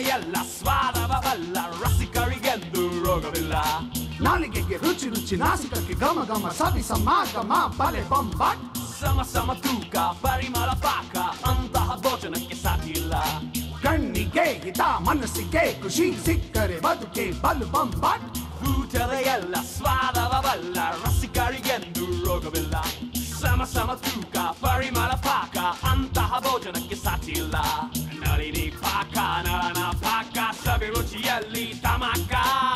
ಎಲ್ಲ ಸ್ವಾದವ ಬಲ್ಲ ರಸಿಕರಿಗೆಂದು ರೋಗವಿಲ್ಲ ನಾಲಿಗೆಗೆ ರುಚಿ ರುಚಿ ನಾಸಿಕಕ್ಕೆ ಘಮ ಘಮ ಸವಿ ಸಮಾಗಮ ಬಲೆ ಬೊಂಬಾಟ್ ಸಮ ಸಮ ತೂಕ ಪರಿಮಳ ಪಾಕ ಅಂತಹ ಭೋಜನಕ್ಕೆ ಸಾಧ್ಯ ಇಲ್ಲ ಕಣ್ಣಿಗೆ ಹಿತ ಮನಸ್ಸಿಗೆ ಖುಷಿ ಸಿಕ್ಕರೆ ಬದುಕೆ ಬಲು ಬೊಂಬಾಟ್ ಊಟದ ಎಲ್ಲ ಸ್ವಾದವ ಬಲ್ಲ ರಸಿಕರಿಗೆಂದು ರೋಗವಿಲ್ಲ ಸಮ ಸಮ ತೂಕ ಪರಿಮಳ ಪಾಕ ಅಂತಹ ಭೋಜನಕ್ಕೆ ಸಾಧ್ಯ ಇಲ್ಲ ನಳಿನಿ ಪಾಕ ನಳನ ಪಾಕ ಸವಿ ರುಚಿಯಲ್ಲಿ ತಮಕ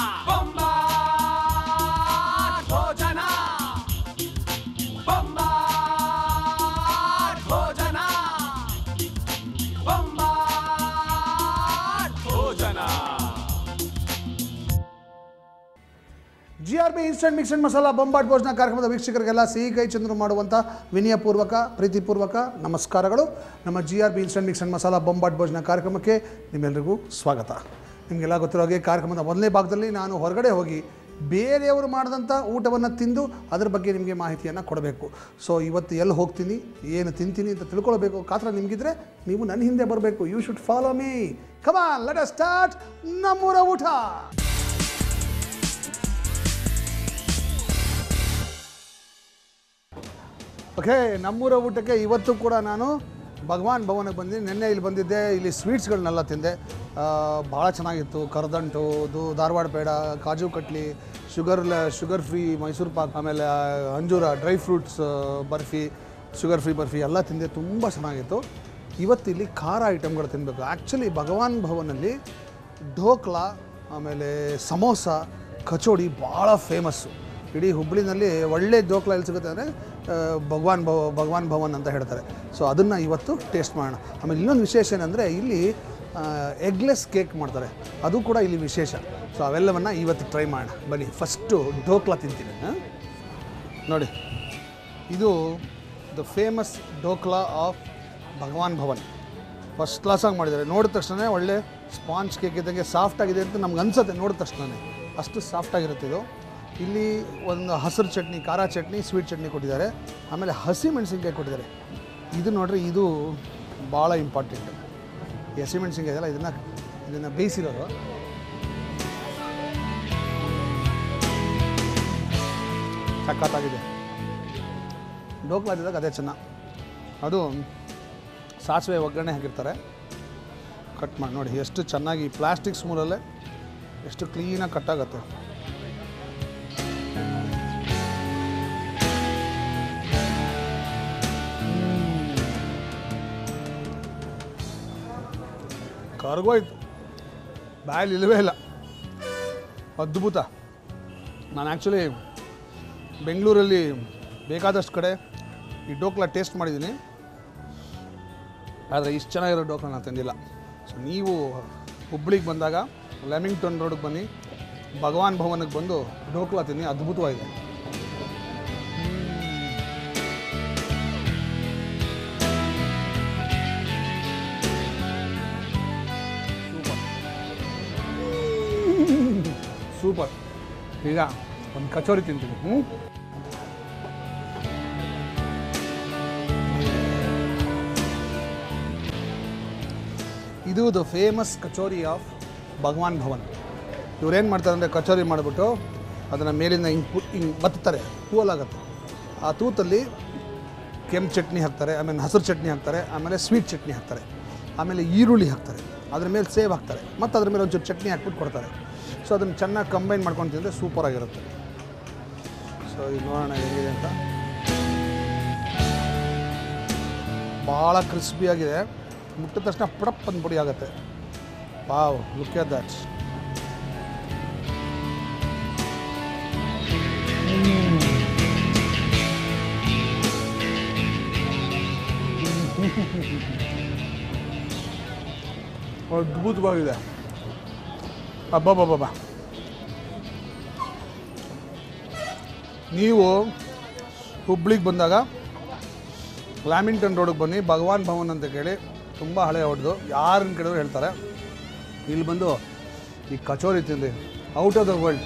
ಬೊಂಬಾಟ್ Bhojana Bombat Bhojana Bombat Bhojana G R B instant mix and masala Bombat Bhojana ಕಾರ್ಯಕ್ರಮದ ವೀಕ್ಷಕರಿಗೆಲ್ಲ ಸಿಹಿ ಕೈ ಚಂದ್ರು ಮಾಡುವಂಥ ವಿನಯಪೂರ್ವಕ ಪ್ರೀತಿಪೂರ್ವಕ ನಮಸ್ಕಾರಗಳು ನಮ್ಮ G R B instant mix and masala Bombat Bhojana ಕಾರ್ಯಕ್ರಮಕ್ಕೆ ನಿಮ್ಮೆಲ್ಲರಿಗೂ ಸ್ವಾಗತ ನಿಮಗೆಲ್ಲ ಗೊತ್ತಿರೋ ಹಾಗೆ ಕಾರ್ಯಕ್ರಮದ ಮೊದಲನೇ ಭಾಗದಲ್ಲಿ ನಾನು ಹೊರಗಡೆ ಹೋಗಿ ಬೇರೆಯವರು ಮಾಡಿದಂಥ ಊಟವನ್ನು ತಿಂದು ಅದ್ರ ಬಗ್ಗೆ ನಿಮಗೆ ಮಾಹಿತಿಯನ್ನು ಕೊಡಬೇಕು ಸೊ ಇವತ್ತು ಎಲ್ಲಿ ಹೋಗ್ತೀನಿ ಏನು ತಿಂತೀನಿ ಅಂತ ತಿಳ್ಕೊಳ್ಬೇಕು ಕಾತ್ರ ನಿಮಗಿದ್ರೆ ನೀವು ನನ್ನ ಹಿಂದೆ ಬರಬೇಕು you should follow me come on let start ನಮ್ಮೂರ ಊಟ ಓಕೆ ನಮ್ಮೂರ ಊಟಕ್ಕೆ ಇವತ್ತು ಕೂಡ ನಾನು ಭಗವಾನ್ ಭವನಕ್ಕೆ ಬಂದಿದ್ದೀನಿ ನಿನ್ನೆ ಇಲ್ಲಿ ಬಂದಿದ್ದೆ ಇಲ್ಲಿ ಸ್ವೀಟ್ಸ್ಗಳನ್ನೆಲ್ಲ ತಿಂದೆ ಆ, ಭಾಳ ಚೆನ್ನಾಗಿತ್ತು ಕರದಂಟು ಅದು Dharwad peda kaju katli sugar sugar free Mysore pak ಆಮೇಲೆ ಆ, ಅಂಜೂರ dry fruits barfi sugar free barfi ಎಲ್ಲ ತಿಂದೆ ತುಂಬ ಚೆನ್ನಾಗಿತ್ತು ಇವತ್ತು ಇಲ್ಲಿ ಖಾರ ಐಟಮ್ಗಳು ತಿನ್ನಬೇಕು ಆ್ಯಕ್ಚುಲಿ ಭಗವಾನ್ ಭವನಲ್ಲಿ ಢೋಕ್ಲಾ ಆಮೇಲೆ ಸಮೋಸ ಕಚೋಡಿ ಭಾಳ ಫೇಮಸ್ಸು ಇಡೀ ಹುಬ್ಬಳ್ಳಿನಲ್ಲಿ ಒಳ್ಳೆ ಢೋಕ್ಲಾ ಎಲ್ಲಿ ಸಿಗುತ್ತೆ ಅಂದರೆ ಭಗವಾನ್ ಭವ ಭಗವಾನ್ ಭವನ್ ಅಂತ ಹೇಳ್ತಾರೆ ಸೊ ಅದನ್ನು ಇವತ್ತು ಟೇಸ್ಟ್ ಮಾಡೋಣ ಆಮೇಲೆ ಇನ್ನೊಂದು ವಿಶೇಷ ಏನಂದರೆ ಇಲ್ಲಿ ಎಗ್ಲೆಸ್ ಕೇಕ್ ಮಾಡ್ತಾರೆ ಅದು ಕೂಡ ಇಲ್ಲಿ ವಿಶೇಷ ಸೊ ಅವೆಲ್ಲವನ್ನು ಇವತ್ತು ಟ್ರೈ ಮಾಡೋಣ ಬನ್ನಿ ಫಸ್ಟು ಢೋಕ್ಲಾ ತಿಂತೀನಿ ಹಾಂ ನೋಡಿ ಇದು the famous dhokla of Bhagwan Bhavan first ಕ್ಲಾಸಾಗಿ ಮಾಡಿದ್ದಾರೆ ನೋಡಿದ ತಕ್ಷಣ ಒಳ್ಳೆ ಸ್ಪಾಂಜ್ ಕೇಕ್ ಇದ್ದಂಗೆ ಸಾಫ್ಟ್ ಆಗಿದೆ ಅಂತ ನಮ್ಗೆ ಅನ್ಸುತ್ತೆ ನೋಡಿದ ತಕ್ಷಣವೇ ಅಷ್ಟು ಸಾಫ್ಟ್ ಆಗಿರುತ್ತೆ ಇದು ಇಲ್ಲಿ ಒಂದು ಹಸಿರು ಚಟ್ನಿ ಖಾರ ಚಟ್ನಿ ಸ್ವೀಟ್ ಚಟ್ನಿ ಕೊಟ್ಟಿದ್ದಾರೆ ಆಮೇಲೆ ಹಸಿ ಮೆಣಸಿನ್ಕಾಯಿ ಕೊಟ್ಟಿದ್ದಾರೆ ಇದು ನೋಡ್ರಿ ಇದು ಭಾಳ ಇಂಪಾರ್ಟೆಂಟ್ ಈ ಹಸಿ ಮೆಣಸಿನ್ಕಾಯಿ ಇದೆಯಲ್ಲ ಇದನ್ನು ಇದನ್ನು ಬೇಯಿಸಿರೋದು ಸಖತ್ತಾಗಿದೆ ಡೋಕ್ಲಾದಿದಾಗ ಅದೇ ಚೆನ್ನ ಅದು ಸಾಸಿವೆ ಒಗ್ಗರಣೆ ಹಾಕಿರ್ತಾರೆ ಕಟ್ ಮಾಡಿ ನೋಡಿ ಎಷ್ಟು ಚೆನ್ನಾಗಿ ಪ್ಲಾಸ್ಟಿಕ್ ಸ್ಮೂಲಲ್ಲೇ ಎಷ್ಟು ಕ್ಲೀನಾಗಿ ಕಟ್ಟಾಗತ್ತೆ ಕರ್ಗೋಯ್ತು ಬಾಯಲ್ಲಿ ಇಲ್ಲವೇ ಇಲ್ಲ ಅದ್ಭುತ ನಾನು ಆ್ಯಕ್ಚುಲಿ ಬೆಂಗಳೂರಲ್ಲಿ ಬೇಕಾದಷ್ಟು ಕಡೆ ಈ ಡೋಕ್ಲಾ ಟೇಸ್ಟ್ ಮಾಡಿದ್ದೀನಿ ಆದರೆ ಇಷ್ಟು ಚೆನ್ನಾಗಿರೋ ಡೋಕ್ಲಾ ನಾನು ತಂದಿಲ್ಲ ಸೊ ನೀವು ಹುಬ್ಳಿಗೆ ಬಂದಾಗ ಲೆಮಿಂಗ್ಟನ್ ರೋಡಿಗೆ ಬನ್ನಿ ಭಗವಾನ್ ಭವನಕ್ಕೆ ಬಂದು ಡೋಕ್ಲಾ ತಿನ್ನಿ ಅದ್ಭುತವಾಗಿದೆ ಸೂಪರ್ ಈಗ ಒಂದು ಕಚೋರಿ ತಿಂತೀನಿ ಹ್ಞೂ ಇದು the famous kachori of Bhagwan Bhavan ಇವ್ರೇನು ಮಾಡ್ತಾರೆ ಅಂದರೆ ಕಚೋರಿ ಮಾಡಿಬಿಟ್ಟು ಅದನ್ನು ಮೇಲಿಂದ ಹಿಂಗೆ ಪು ಹಿಂಗೆ ಬತ್ತಾರೆ ತೂಲಾಗತ್ತೆ ಆ ತೂತಲ್ಲಿ ಕೆಂಪು ಚಟ್ನಿ ಹಾಕ್ತಾರೆ ಆಮೇಲೆ ಹಸಿರು ಚಟ್ನಿ ಹಾಕ್ತಾರೆ ಆಮೇಲೆ ಸ್ವೀಟ್ ಚಟ್ನಿ ಹಾಕ್ತಾರೆ ಆಮೇಲೆ ಈರುಳ್ಳಿ ಹಾಕ್ತಾರೆ ಅದ್ರ ಮೇಲೆ ಸೇವ್ ಹಾಕ್ತಾರೆ ಮತ್ತು ಅದ್ರ ಮೇಲೆ ಒಂಚೂರು ಚಟ್ನಿ ಹಾಕ್ಬಿಟ್ಟು ಕೊಡ್ತಾರೆ ಸೊ ಅದನ್ನು ಚೆನ್ನಾಗಿ ಕಂಬೈನ್ ಮಾಡ್ಕೊಂಡು ತಿಂದರೆ ಸೂಪರಾಗಿರುತ್ತೆ ಸೊ ಈಗ ನೋಡೋಣ ಹೇಗಿದೆ ಅಂತ ಭಾಳ ಕ್ರಿಸ್ಪಿಯಾಗಿದೆ ಮುಟ್ಟಿದ ತಕ್ಷಣ ಪುಡಪ್ ಅಂದ್ ಪುಡಿ ಆಗುತ್ತೆ ವಾವ್ ಲುಕ್ ಎಟ್ ದಟ್ ಅದ್ಭುತವಾಗಿದೆ ಅಬ್ಬಬ್ಬಬ್ಬ ನೀವು ಹುಬ್ಳಿಗೆ ಬಂದಾಗ ಲ್ಯಾಮಿಂಗ್ಟನ್ ರೋಡಿಗೆ ಬನ್ನಿ ಭಗವಾನ್ ಭವನ್ ಅಂತ ಕೇಳಿ ತುಂಬ ಹಳೆ ಹೊಡೆದು ಯಾರನ್ನ ಕೇಳಿದ್ರು ಹೇಳ್ತಾರೆ ಇಲ್ಲಿ ಬಂದು ಈ ಕಚೋರಿ ತಿಂದು out of the world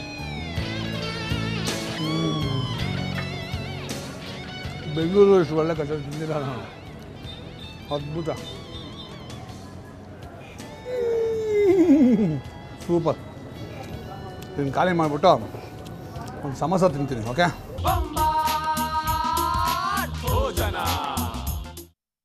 Bengaluru ಇಷ್ಟು ಒಳ್ಳೆ ಕಚೋರಿ ತಿಂದಿಲ್ಲ ನಾನು ಅದ್ಭುತ ಸೂಪರ್ ಇದನ್ನು ಖಾಲಿ ಮಾಡಿಬಿಟ್ಟು ಒಂದು ಸಮೋಸ ತಿಂತೀನಿ ಓಕೆ ಬೊಂಬಾಟ್ ಭೋಜನ